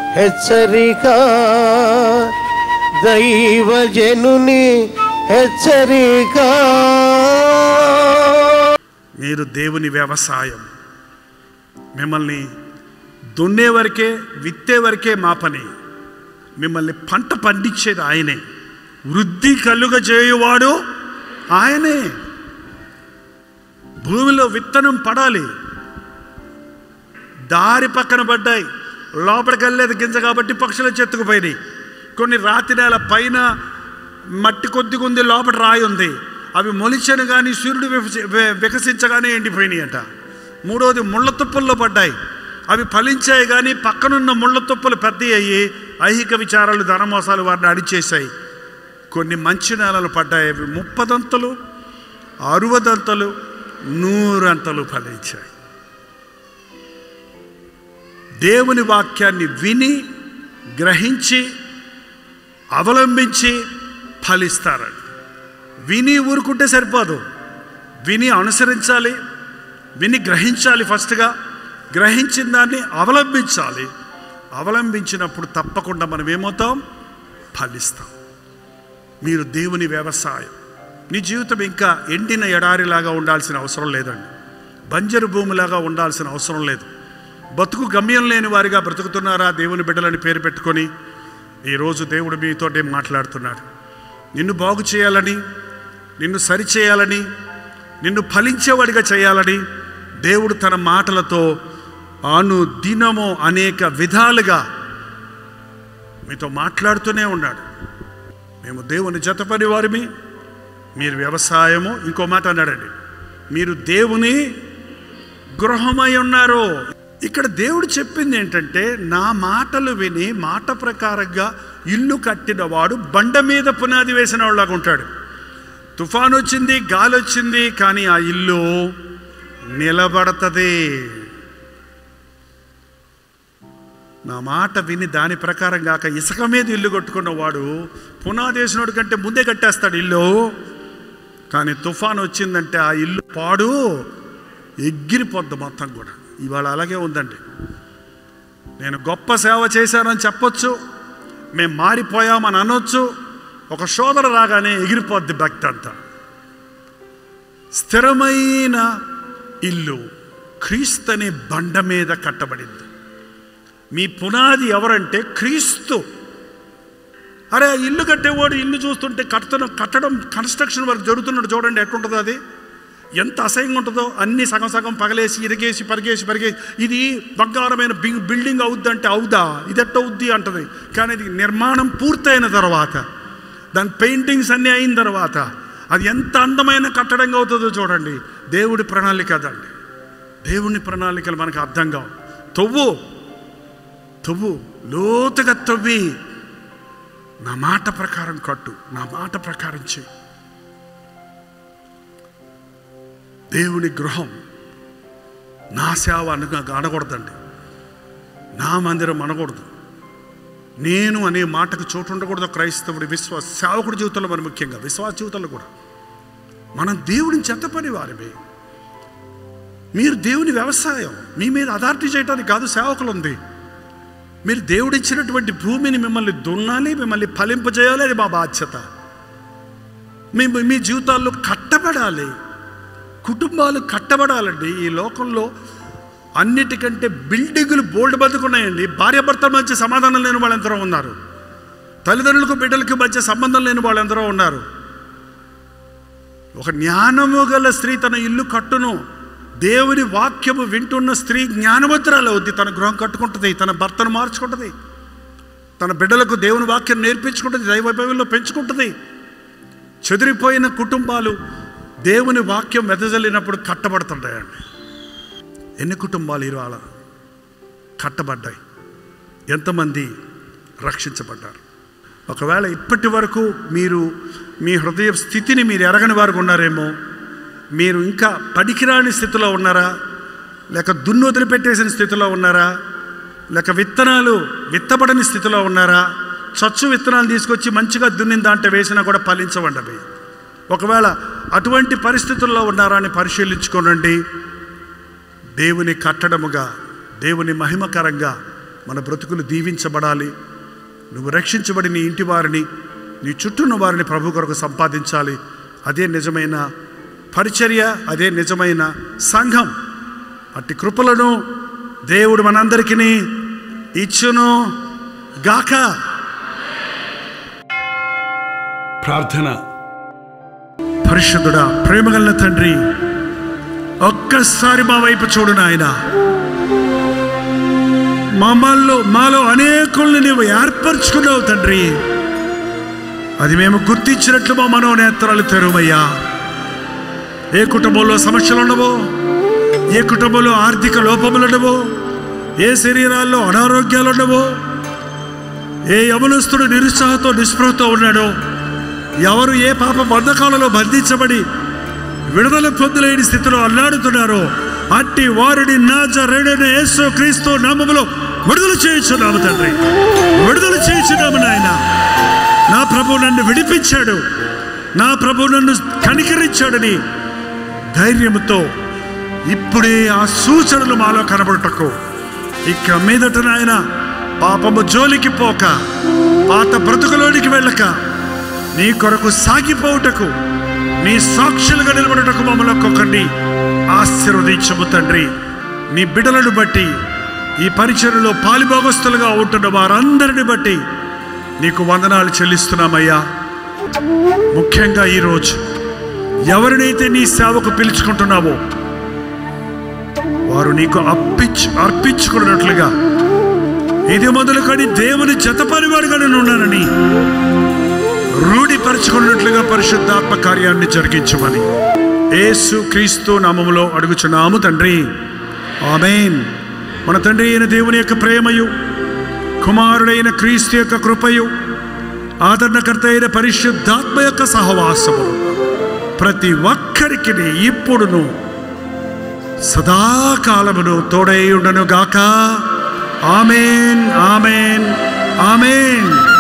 హెచ్చరిక దైవజనుని హెచ్చరిక మీరు దేవుని వ్యవసాయం మిమ్మల్ని దున్నే వరకే విత్తే వరకే మా పని మిమ్మల్ని పంట పండించేది ఆయనే వృద్ధి కలుగ చేయువాడు ఆయనే భూమిలో విత్తనం పడాలి దారి పక్కన పడ్డాయి లోపలికి వెళ్ళలేదు గింజ కాబట్టి పక్షులు చెత్తుకుపోయినాయి కొన్ని రాతి నేల పైన మట్టి కొద్దిగా ఉంది లోపల రాయి ఉంది అవి మొలిచను కానీ సూర్యుడు వికసి- వి- వికసించగానే ఎండిపోయినాయి అంట మూడవది ముళ్ళ తుప్పల్లో పడ్డాయి అవి ఫలించాయి కానీ పక్కనున్న ముళ్ళ తుప్పలు పెద్ద అయ్యి ఐహిక విచారాలు ధనమోసాలు వారిని అడిచేశాయి కొన్ని మంచి నేలలు పడ్డాయి అవి ముప్పదంతలు అరువదంతలు నూరంతలు ఫలించాయి దేవుని వాక్యాన్ని విని గ్రహించి అవలంబించి ఫలిస్తారండి విని ఊరుకుంటే సరిపోదు విని అనుసరించాలి విని గ్రహించాలి ఫస్ట్గా గ్రహించిన దాన్ని అవలంబించాలి అవలంబించినప్పుడు తప్పకుండా మనం ఏమవుతాం ఫలిస్తాం మీరు దేవుని వ్యవసాయం నీ జీవితం ఇంకా ఎండిన ఎడారిలాగా ఉండాల్సిన అవసరం లేదండి బంజరు భూమిలాగా ఉండాల్సిన అవసరం లేదు బతుకు గమ్యం లేని వారిగా బ్రతుకుతున్నారా దేవుని బిడ్డలని పేరు పెట్టుకొని ఈరోజు దేవుడు మీతోటే మాట్లాడుతున్నాడు నిన్ను బాగు చేయాలని నిన్ను సరిచేయాలని నిన్ను ఫలించేవాడిగా చేయాలని దేవుడు తన మాటలతో అను దినము అనేక విధాలుగా మీతో మాట్లాడుతూనే ఉన్నాడు మేము దేవుని జతపని వారిమి మీరు వ్యవసాయము ఇంకో మాట అన్నాడండి మీరు దేవుని గృహమై ఉన్నారు ఇక్కడ దేవుడు చెప్పింది ఏంటంటే నా మాటలు విని మాట ప్రకారంగా ఇల్లు కట్టినవాడు బండ మీద పునాది వేసిన వాళ్ళగా ఉంటాడు తుఫాన్ వచ్చింది గాలి వచ్చింది కానీ ఆ ఇల్లు నిలబడతది నా మాట విని దాని ప్రకారం కాక ఇసుక మీద ఇల్లు కట్టుకున్నవాడు పునాది వేసినోడు కంటే ముందే కట్టేస్తాడు ఇల్లు కానీ తుఫాన్ వచ్చిందంటే ఆ ఇల్లు పాడు ఎగిరిపోద్ది మొత్తం కూడా ఇవాళ అలాగే ఉందండి నేను గొప్ప సేవ చేశానని చెప్పొచ్చు మేము మారిపోయామని అనొచ్చు ఒక శోధన రాగానే ఎగిరిపోద్ది భక్తి అంతా స్థిరమైన ఇల్లు క్రీస్తనే బండ మీద కట్టబడింది మీ పునాది ఎవరంటే క్రీస్తు అరే ఆ ఇల్లు కట్టేవాడు ఇల్లు చూస్తుంటే కట్టడం కట్టడం కన్స్ట్రక్షన్ వర్క్ జరుగుతున్నాడు చూడండి ఎట్లుంటుందో అది ఎంత అసహ్యంగా ఉంటుందో అన్ని సగం సగం పగలేసి ఇరిగేసి పరిగేసి పరిగేసి ఇది బంగారమైన బిల్ బిల్డింగ్ అవుద్దంటే అవుదా ఇది ఎట్ట అవుద్ది అంటది కానీ ఇది నిర్మాణం పూర్తయిన తర్వాత దాని పెయింటింగ్స్ అన్నీ అయిన తర్వాత అది ఎంత అందమైన కట్టడంగా అవుతుందో చూడండి దేవుడి ప్రణాళిక అదండి దేవుని ప్రణాళికలు మనకు అర్థం కావు తవ్వు తవ్వు లోతుగా తవ్వి నా మాట ప్రకారం కట్టు నా మాట ప్రకారం చెయ్యి దేవుని గృహం నా సేవ అనగా అనకూడదండి నా మందిరం అనకూడదు నేను అనే మాటకు చోటు ఉండకూడదు క్రైస్తవుడి విశ్వాస సేవకుడి జీవితంలో మరి ముఖ్యంగా విశ్వాస జీవితంలో కూడా మనం దేవుడిని చెత్త పని వారిమే మీరు దేవుని వ్యవసాయం మీ మీద అథారిటీ చేయడానికి కాదు సేవకులు ఉంది మీరు దేవుడిచ్చినటువంటి భూమిని మిమ్మల్ని దున్నాలి మిమ్మల్ని ఫలింపజేయాలి అది మా బాధ్యత మీ మీ జీవితాల్లో కట్టబడాలి కుటుంబాలు కట్టబడాలండి ఈ లోకంలో అన్నిటికంటే బిల్డింగులు బోల్డ్ బతుకున్నాయండి భార్యాభర్తల మధ్య సమాధానం లేని వాళ్ళు ఎందరో ఉన్నారు తల్లిదండ్రులకు బిడ్డలకు మధ్య సంబంధం లేని వాళ్ళు ఎందరో ఉన్నారు ఒక జ్ఞానము గల స్త్రీ తన ఇల్లు కట్టును దేవుని వాక్యము వింటున్న స్త్రీ జ్ఞానవంతురాలు అవుద్ది తన గృహం కట్టుకుంటుంది తన భర్తను మార్చుకుంటుంది తన బిడ్డలకు దేవుని వాక్యం నేర్పించుకుంటుంది దైవభావంలో పెంచుకుంటుంది చెదిరిపోయిన కుటుంబాలు దేవుని వాక్యం వెదజల్లినప్పుడు కట్టబడుతుంటాయండి ఎన్ని కుటుంబాలు ఇవాళ కట్టబడ్డాయి ఎంతమంది రక్షించబడ్డారు ఒకవేళ ఇప్పటి వరకు మీరు మీ హృదయ స్థితిని మీరు ఎరగని వారు ఉన్నారేమో మీరు ఇంకా పనికిరాని స్థితిలో ఉన్నారా లేక దున్ను వదిలిపెట్టేసిన స్థితిలో ఉన్నారా లేక విత్తనాలు విత్తబడని స్థితిలో ఉన్నారా చచ్చు విత్తనాలు తీసుకొచ్చి మంచిగా దున్నిన దాంట్లో వేసినా కూడా ఫలించవండి అవి ఒకవేళ అటువంటి పరిస్థితుల్లో ఉన్నారా అని పరిశీలించుకోనండి దేవుని కట్టడముగా దేవుని మహిమకరంగా మన బ్రతుకులు దీవించబడాలి నువ్వు రక్షించబడి నీ ఇంటి వారిని నీ చుట్టూన్న వారిని ప్రభు కొరకు సంపాదించాలి అదే నిజమైన పరిచర్య అదే నిజమైన సంఘం అట్టి కృపలను దేవుడు మనందరికీ ఇచ్చును గాక ప్రార్థన పరిశుద్ధుడా ప్రేమగల తండ్రి ఒక్కసారి మా వైపు చూడు నాయన మమ్మల్లో మాలో అనేకుల్ని నీవు ఏర్పరచుకున్నావు తండ్రి అది మేము గుర్తించినట్లు మా మనోనేత్రాలు తెరువయ్యా ఏ కుటుంబంలో సమస్యలు ఉండవో ఏ కుటుంబంలో ఆర్థిక లోపములు ఉండవో ఏ శరీరాల్లో అనారోగ్యాలు ఉండవో ఏ యవనస్తుడు నిరుత్సాహంతో నిస్పృహతో ఉన్నాడో ఎవరు ఏ పాప బంధకాలలో బంధించబడి విడుదల పొందలేని స్థితిలో అల్లాడుతున్నారో అట్టి వారిని నాజరేడైన యేసు క్రీస్తు నామములో విడుదల చేయించున్నాము తండ్రి విడుదల చేయించున్నాము నాయన నా ప్రభు నన్ను విడిపించాడు నా ప్రభు నన్ను కనికరించాడని ధైర్యంతో ఇప్పుడే ఆ సూచనలు మాలో కనబడుటకు ఇక మీదట నాయన పాపము జోలికి పోక పాత బ్రతుకులోనికి వెళ్ళక నీ కొరకు సాగిపోవుటకు నీ సాక్షులుగా నిలబడుటకు మమ్మల్ని ఒక్కొక్కరిని ఆశీర్వదించము తండ్రి నీ బిడలను బట్టి ఈ పరిచయలో పాలిభోగస్తులుగా ఉంటున్న వారందరిని బట్టి నీకు వందనాలు చెల్లిస్తున్నామయ్యా ముఖ్యంగా ఈరోజు ఎవరినైతే నీ సేవకు పిలుచుకుంటున్నావో వారు నీకు అప్పించు అర్పించుకున్నట్లుగా ఇది మొదలుకొని దేవుని జతపరివాడుగా నేను ఉన్నానని రూఢిపరచుకున్నట్లుగా పరిశుద్ధాత్మ కార్యాన్ని జరిగించమని యేసు క్రీస్తు నామములో అడుగుచున్నాము తండ్రి ఆమెన్ మన తండ్రి అయిన దేవుని యొక్క ప్రేమయు కుమారుడైన క్రీస్తు యొక్క కృపయు ఆదరణకర్త అయిన పరిశుద్ధాత్మ యొక్క సహవాసము ప్రతి ఒక్కరికి ఇప్పుడును సదాకాలమును తోడై ఉండను గాక ఆమెన్ ఆమెన్ ఆమెన్